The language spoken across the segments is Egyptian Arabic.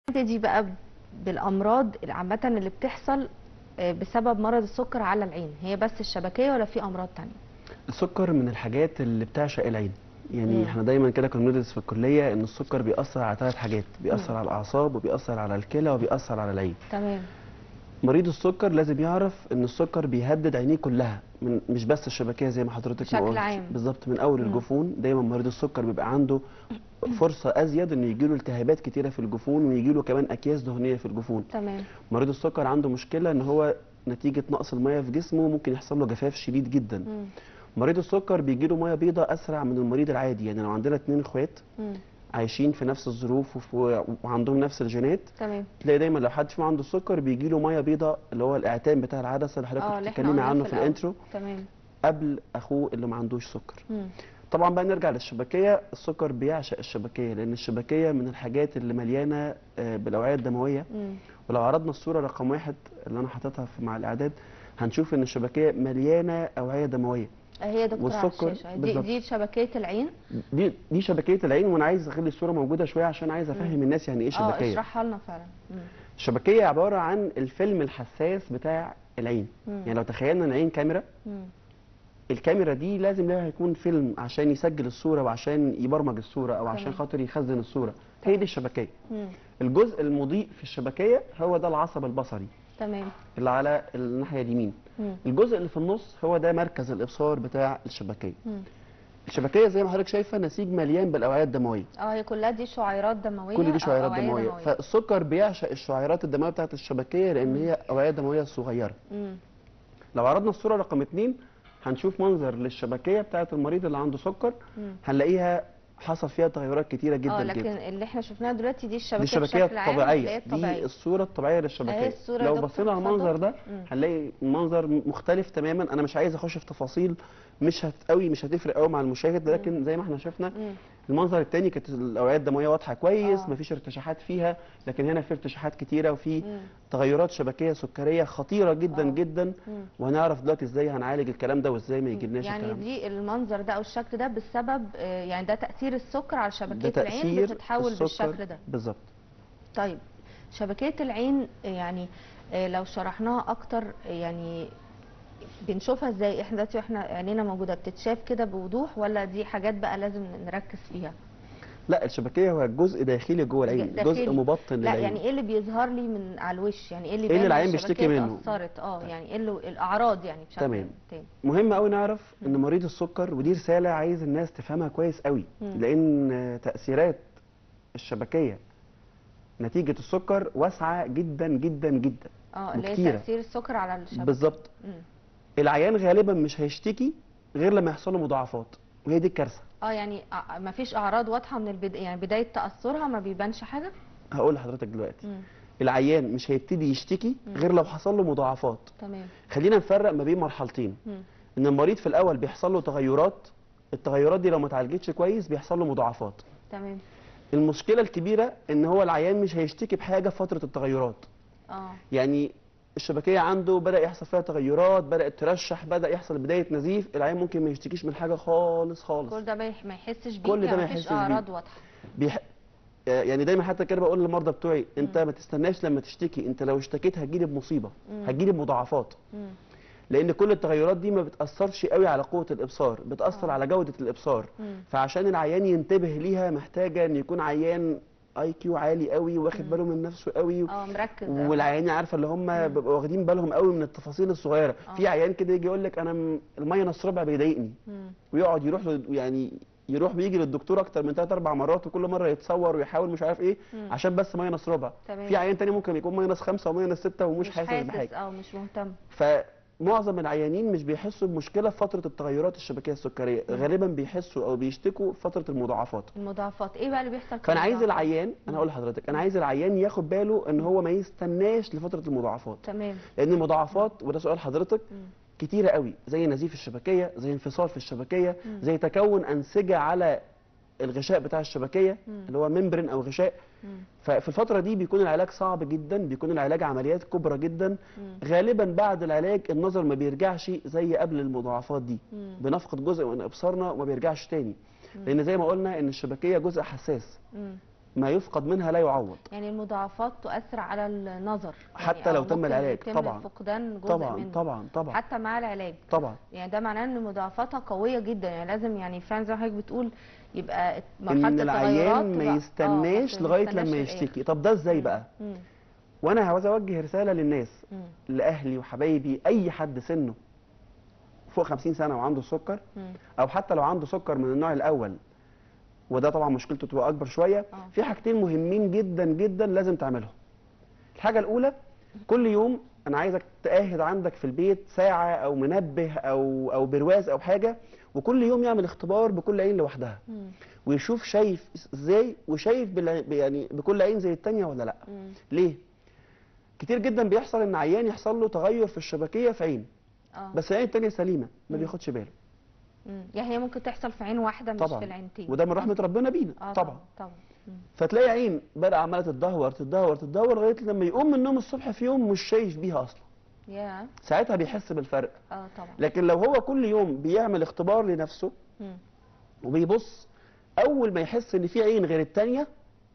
نبتدي بقى بالامراض عامه اللي بتحصل آه، بسبب مرض السكر على العين هي بس الشبكيه ولا في امراض تانية السكر من الحاجات اللي بتعشق العين يعني مم. احنا دايما كده كنا بندرس في الكليه ان السكر بيأثر على ثلاث حاجات بيأثر على الاعصاب وبيأثر على الكلى وبيأثر على العين تمام مريض السكر لازم يعرف ان السكر بيهدد عينيه كلها من مش بس الشبكيه زي ما حضرتك ما بشكل قلت عام. بالظبط من اول مم. الجفون دايما مريض السكر بيبقى عنده فرصه ازيد انه يجيله التهابات كتيره في الجفون ويجيله كمان اكياس دهنيه في الجفون تمام مريض السكر عنده مشكله ان هو نتيجه نقص الميه في جسمه ممكن يحصل له جفاف شديد جدا مم. مريض السكر بيجيله ميه بيضاء اسرع من المريض العادي يعني لو عندنا اتنين اخوات مم. عايشين في نفس الظروف وف- وعندهم نفس الجينات تمام تلاقي دايما لو حد فيهم عنده السكر بيجي له ميه بيضاء اللي هو الاعتام بتاع العدسه اللي حضرتك اه كنت اللي احنا بتتكلمي قلناه عنه في في الأول. الانترو تمام قبل اخوه اللي ما عندوش سكر مم. طبعا بقى نرجع للشبكيه السكر بيعشق الشبكيه لان الشبكيه من الحاجات اللي مليانه آه، بالاوعيه الدمويه مم. ولو عرضنا الصوره رقم واحد اللي انا حاططها في- مع الاعداد هنشوف ان الشبكيه مليانه اوعيه دمويه هي يا دكتور على والسكر الشاشه دي بالظبط. دي شبكيه العين دي دي شبكيه العين وانا عايز اخلي الصوره موجوده شويه عشان عايز افهم الناس يعني ايه اه شبكيه اشرحها لنا فعلا مم. الشبكيه عباره عن الفيلم الحساس بتاع العين مم. يعني لو تخيلنا ان العين كاميرا مم. الكاميرا دي لازم لها يكون فيلم عشان يسجل الصوره وعشان يبرمج الصوره او عشان تمام. خاطر يخزن الصوره هي دي الشبكيه مم. الجزء المضيء في الشبكيه هو ده العصب البصري تمام اللي على الناحيه اليمين مم. الجزء اللي في النص هو ده مركز الابصار بتاع الشبكيه مم. الشبكيه زي ما حضرتك شايفه نسيج مليان بالاوعيه الدمويه اه هي كلها دي شعيرات دمويه كل أو دي شعيرات أوعية دمويه فالسكر بيعشق الشعيرات الدمويه بتاعت الشبكيه لان هي اوعيه دمويه صغيره مم. لو عرضنا الصوره رقم اتنين هنشوف منظر للشبكيه بتاعت المريض اللي عنده سكر مم. هنلاقيها حصل فيها تغيرات كتيره جدا اه لكن جدا اللي احنا شفناه دلوقتي دي الشبكيه دي الشبكيه بشكل عام اللي الطبيعيه هي دي الطبيعيه الصوره الطبيعيه اهي للشبكيه الصورة يا لو دكتور، بصينا على اتفضل. المنظر ده مم. هنلاقي منظر مختلف تماما انا مش عايز اخش في تفاصيل مش هت قوي مش هتفرق قوي مع المشاهد لكن زي ما احنا شفنا مم. المنظر التاني كانت الاوعيه الدمويه واضحه كويس آه. مفيش ارتشاحات فيها لكن هنا في ارتشاحات كتيره وفي مم. تغيرات شبكيه سكريه خطيره جدا آه. جدا مم. وهنعرف دلوقتي ازاي هنعالج الكلام ده وازاي ما يجيلناش يعني الكلام ده دي المنظر ده او الشكل ده بسبب آه، يعني ده تاثير السكر على ده شبكيه العين تاثير بتتحول السكر بالشكل ده بالظبط طيب شبكيه العين آه، يعني آه، لو شرحناها اكتر آه، يعني بنشوفها ازاي احنا دلوقتي واحنا عينينا موجوده بتتشاف كده بوضوح ولا دي حاجات بقى لازم نركز فيها لا الشبكيه هو جزء داخلي جوه العين داخلي. جزء مبطن لا للعين يعني ايه اللي بيظهر لي من على الوش يعني ايه اللي إيه اللي باين إن العين بيشتكي الشبكية منه؟ اتأثرت اه يعني ايه اللي الاعراض يعني بشكل تمام. تاني مهم قوي نعرف ان مريض السكر ودي رساله عايز الناس تفهمها كويس قوي مم. لان تاثيرات الشبكيه نتيجه السكر واسعه جدا جدا جدا اه اللي هي وكتيرة. تاثير السكر على الشبكيه بالظبط مم. العيان غالبا مش هيشتكي غير لما يحصل له مضاعفات وهي دي الكارثه اه يعني ما فيش اعراض واضحه من البدايه يعني بدايه تاثرها ما بيبانش حاجه هقول لحضرتك دلوقتي مم. العيان مش هيبتدي يشتكي مم. غير لو حصل له مضاعفات تمام خلينا نفرق ما بين مرحلتين مم. ان المريض في الاول بيحصل له تغيرات التغيرات دي لو ما اتعالجتش كويس بيحصل له مضاعفات تمام المشكله الكبيره ان هو العيان مش هيشتكي بحاجه في فتره التغيرات اه يعني الشبكيه عنده بدا يحصل فيها تغيرات بدات ترشح بدا يحصل بدايه نزيف العيان ممكن ما يشتكيش من حاجه خالص خالص كل ده ما يح- ما يحسش بيه كل ده يعني ما مفيش يحسش بيه. اعراض واضحه بيح... آه، يعني دايما حتى كده بقول للمرضى بتوعي انت ما تستناش لما تشتكي انت لو اشتكيت هتجيلي بمصيبه مم. هتجيلي بمضاعفات مم. لان كل التغيرات دي ما بتاثرش قوي على قوه الابصار بتاثر آه. على جوده الابصار مم. فعشان العيان ينتبه ليها محتاجه ان يكون عيان اي كيو عالي قوي واخد مم. باله من نفسه قوي اه مركز أوي. والعيانين عارفه اللي هم مم. بيبقوا واخدين بالهم قوي من التفاصيل الصغيره آه. في عيان كده يجي يقول لك انا م- الميه نص ربع بيضايقني مم. ويقعد يروح له يعني يروح بيجي للدكتور اكتر من ثلاث اربع مرات وكل مره يتصور ويحاول مش عارف ايه مم. عشان بس ماينس ربع تمام. في عيان تاني ممكن يكون ماينس خمسة وماينس ستة ومش حاسس بحاجه اه مش مهتم فمعظم العيانين مش بيحسوا بمشكله في فتره التغيرات الشبكيه السكريه مم. غالبا بيحسوا او بيشتكوا في فتره المضاعفات المضاعفات ايه بقى اللي بيحصل في فانا عايز المضاعفات؟ العيان انا هقول لحضرتك انا عايز العيان ياخد باله ان هو ما يستناش لفتره المضاعفات تمام لان المضاعفات وده سؤال حضرتك مم. كتيره قوي زي نزيف الشبكيه زي انفصال في الشبكيه مم. زي تكون انسجه على الغشاء بتاع الشبكيه مم. اللي هو ممبرين او غشاء مم. ففي الفتره دي بيكون العلاج صعب جدا بيكون العلاج عمليات كبرى جدا مم. غالبا بعد العلاج النظر ما بيرجعش زي قبل المضاعفات دي مم. بنفقد جزء من ابصارنا وما بيرجعش تاني مم. لان زي ما قلنا ان الشبكيه جزء حساس مم. ما يفقد منها لا يعوض يعني المضاعفات تؤثر على النظر حتى يعني لو أو تم ممكن العلاج، يتم طبعاً. فقدان جزء طبعا منه طبعا طبعا حتى مع العلاج طبعا يعني ده معناه ان مضاعفاتها قويه جدا يعني لازم يعني فعلا زي ما حضرتك بتقول يبقى مرحله ان التغيرات العيان ما تبقى- آه، يستناش ما لغايه يستناش لما للآخر. يشتكي طب ده ازاي بقى مم. وانا عاوز اوجه رساله للناس مم. لاهلي وحبايبي اي حد سنه فوق 50 سنه وعنده السكر مم. او حتى لو عنده سكر من النوع الاول وده طبعا مشكلته تبقى اكبر شويه آه. في حاجتين مهمين جدا جدا لازم تعملهم الحاجه الاولى كل يوم انا عايزك تاهد عندك في البيت ساعه او منبه او او برواز او حاجه وكل يوم يعمل اختبار بكل عين لوحدها مم. ويشوف شايف ازاي وشايف بالع- يعني بكل عين زي التانية ولا لا مم. ليه كتير جدا بيحصل ان عيان يحصل له تغير في الشبكيه في عين اه بس العين التانية سليمه ما مم. بياخدش باله مم. يعني هي ممكن تحصل في عين واحده مش طبعا في العينتين وده من رحمه ربنا بينا اه طبعا طبعا مم. فتلاقي عين بدا عماله تتدهور تتدهور تتدهور لغايه لما يقوم من النوم الصبح في يوم مش شايف بيها اصلا يا ساعتها بيحس بالفرق اه طبعا لكن لو هو كل يوم بيعمل اختبار لنفسه مم. وبيبص اول ما يحس ان في عين غير التانية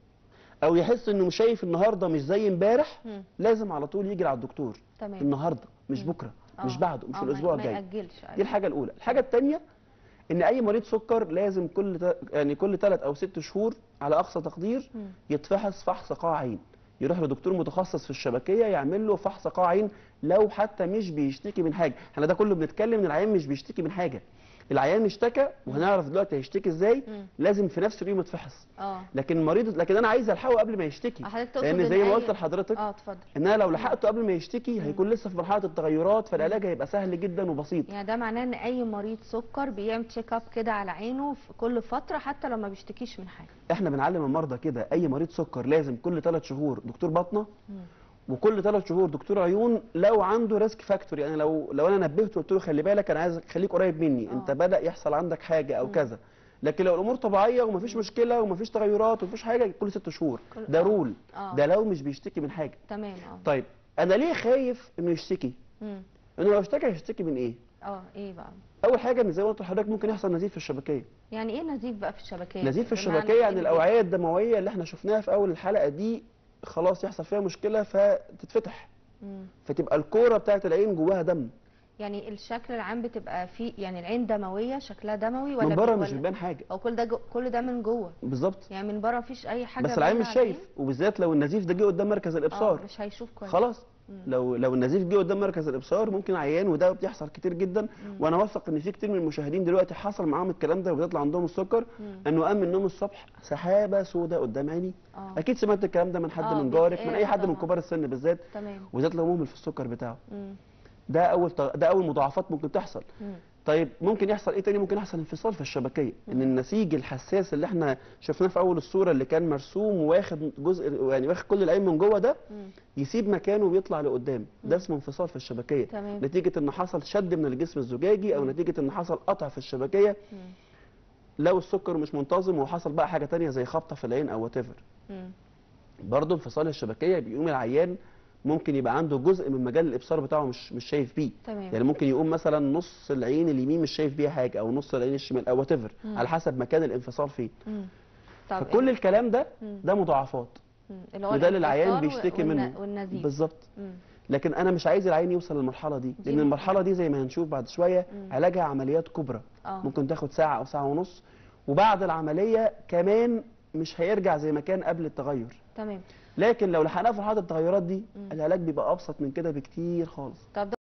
او يحس انه مش شايف النهارده مش زي امبارح مم. لازم على طول يجري على الدكتور تمام النهارده مش مم. بكره آه. مش بعده مش آه، ما- الاسبوع ما الجاي ياجلش دي أيوة. الحاجه الاولى الحاجه الثانيه ان اي مريض سكر لازم كل تا- يعني كل ثلاث او ست شهور على اقصى تقدير مم. يتفحص فحص قاع عين يروح لدكتور متخصص في الشبكيه يعمل له فحص قاع عين لو حتى مش بيشتكي من حاجه احنا ده كله بنتكلم ان العيان مش بيشتكي من حاجه العيان اشتكى وهنعرف دلوقتي هيشتكي ازاي مم. لازم في نفس اليوم يتفحص اه لكن المريض لكن انا عايز الحقه قبل ما يشتكي حضرتك تقصد لان إن زي ما أي- قلت لحضرتك اه اتفضل ان انا لو لحقته قبل ما يشتكي هيكون لسه في مرحله التغيرات فالعلاج هيبقى سهل جدا وبسيط يعني ده معناه ان اي مريض سكر بيعمل تشيك اب كده على عينه في كل فتره حتى لو ما بيشتكيش من حاجه احنا بنعلم المرضى كده اي مريض سكر لازم كل ثلاث شهور دكتور باطنه مم. وكل ثلاث شهور دكتور عيون لو عنده ريسك فاكتور يعني لو لو انا نبهته قلت له خلي بالك انا عايز خليك قريب مني آه. انت بدا يحصل عندك حاجه او كذا لكن لو الامور طبيعيه ومفيش مشكله ومفيش تغيرات ومفيش حاجه كل ست شهور كل- ده آه. رول آه. ده لو مش بيشتكي من حاجه تمام اه طيب انا ليه خايف انه يشتكي مم. انه لو اشتكى هيشتكي من ايه اه ايه بقى اول حاجه ان زي ما قلت لحضرتك ممكن يحصل نزيف في الشبكيه يعني ايه نزيف بقى في الشبكيه نزيف في بمعنى الشبكيه إيه يعني نزيف؟ الاوعيه الدمويه اللي احنا شفناها في اول الحلقه دي خلاص يحصل فيها مشكله فتتفتح مم. فتبقى الكوره بتاعت العين جواها دم يعني الشكل العام بتبقى فيه يعني العين دمويه شكلها دموي ولا من بره بي- مش ولا- بيبان حاجه او كل ده جو كل ده من جوه بالظبط يعني من بره مفيش اي حاجه بس العين باينة مش على شايف وبالذات لو النزيف ده جه قدام مركز اه الابصار مش هيشوف كويس خلاص مم. لو لو النزيف جه قدام مركز الابصار ممكن عيان وده بيحصل كتير جدا وانا واثق ان في كتير من المشاهدين دلوقتي حصل معاهم الكلام ده وبالذات اللي عندهم السكر مم. انه قام من النوم الصبح سحابه سوداء قدام عيني اه اكيد سمعت الكلام ده من حد آه، من جارك من بيتقال اي حد من طبعاً. كبار السن بالذات تمام وبالذات لو مهمل في السكر بتاعه مم. ده اول ط- ده اول مضاعفات ممكن تحصل مم. طيب ممكن يحصل ايه تاني ممكن يحصل انفصال في الشبكيه ان النسيج الحساس اللي احنا شفناه في اول الصوره اللي كان مرسوم واخد جزء يعني واخد كل العين من جوه ده مم. يسيب مكانه ويطلع لقدام ده اسمه انفصال في الشبكيه تمام. نتيجه ان حصل شد من الجسم الزجاجي او نتيجه ان حصل قطع في الشبكيه مم. لو السكر مش منتظم وحصل بقى حاجه تانية زي خبطه في العين او وات مم. برضه انفصال الشبكيه بيقوم العيان ممكن يبقى عنده جزء من مجال الابصار بتاعه مش مش شايف بيه تمام يعني ممكن يقوم مثلا نص العين اليمين مش شايف بيها حاجه او نص العين الشمال او وات مم. على حسب مكان الانفصال فيه مم. طب فكل الكلام ده مم. ده مضاعفات مم. اللي هو وده اللي العيان الانفصال بيشتكي والن- منه والنزيف بالظبط مم. لكن انا مش عايز العين يوصل للمرحله دي دي لان مم. المرحله دي زي ما هنشوف بعد شويه مم. علاجها عمليات كبرى اه ممكن تاخد ساعه او ساعه ونص وبعد العمليه كمان مش هيرجع زي ما كان قبل التغير تمام لكن لو لحقناه في مرحله التغيرات دي مم. العلاج بيبقى ابسط من كده بكتير خالص طب